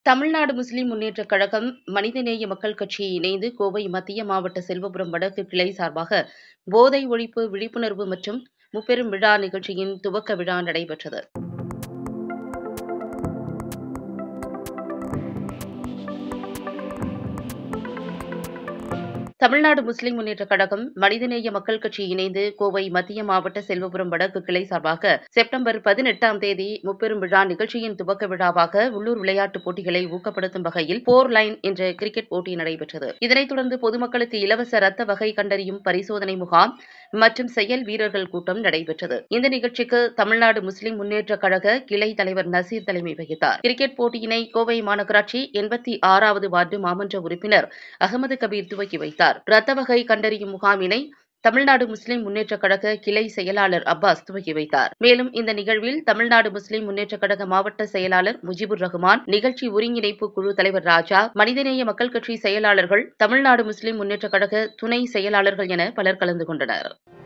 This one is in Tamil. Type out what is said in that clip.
தமிழ்நாடு முஸ்லிம் முன்னேற்றக் கழகம் மனிதநேய மக்கள் கட்சி இணைந்து கோவை மத்திய மாவட்ட செல்வபுரம் வடக்கு கிளை சார்பாக போதை ஒழிப்பு விழிப்புணர்வு மற்றும் முப்பெரும் விழா நிகழ்ச்சியின் துவக்க விழா நடைபெற்றது தமிழ்நாடு முஸ்லிம் முன்னேற்றக் கழகம் மனிதநேய மக்கள் கட்சி இணைந்து கோவை மத்திய மாவட்ட செல்வபுரம் வடக்கு கிளை சார்பாக செப்டம்பர் பதினெட்டாம் தேதி முப்பெரும் விழா நிகழ்ச்சியின் துவக்க விழாவாக உள்ளூர் விளையாட்டுப் போட்டிகளை ஊக்கப்படுத்தும் வகையில் போர் லைன் என்ற கிரிக்கெட் போட்டி நடைபெற்றது இதனைத் தொடர்ந்து பொதுமக்களுக்கு இலவச ரத்த வகை கண்டறியும் பரிசோதனை முகாம் மற்றும் செயல் வீரர்கள் கூட்டம் நடைபெற்றது இந்த நிகழ்ச்சிக்கு தமிழ்நாடு முஸ்லிம் முன்னேற்றக் கழக கிளை தலைவர் நசீர் தலைமை வகித்தார் கிரிக்கெட் போட்டியினை கோவை மாநகராட்சி எண்பத்தி ஆறாவது வார்டு மாமன்ற உறுப்பினர் அகமது கபீர் துவக்கி வைத்தார் ரத்த வகை கண்டறியும் முகாமினை தமிழ்நாடு முஸ்லிம் முன்னேற்றக் கழக கிளை செயலாளர் அப்பாஸ் துவக்கி வைத்தார் மேலும் இந்த நிகழ்வில் தமிழ்நாடு முஸ்லிம் முன்னேற்றக் கழக மாவட்ட செயலாளர் முஜிபுர் ரஹ்மான் நிகழ்ச்சி ஒருங்கிணைப்பு குழு தலைவர் ராஜா மனிதநேய மக்கள் கட்சி செயலாளர்கள் தமிழ்நாடு முஸ்லிம் முன்னேற்றக் கழக துணை செயலாளர்கள் என பலர் கலந்து கொண்டனர்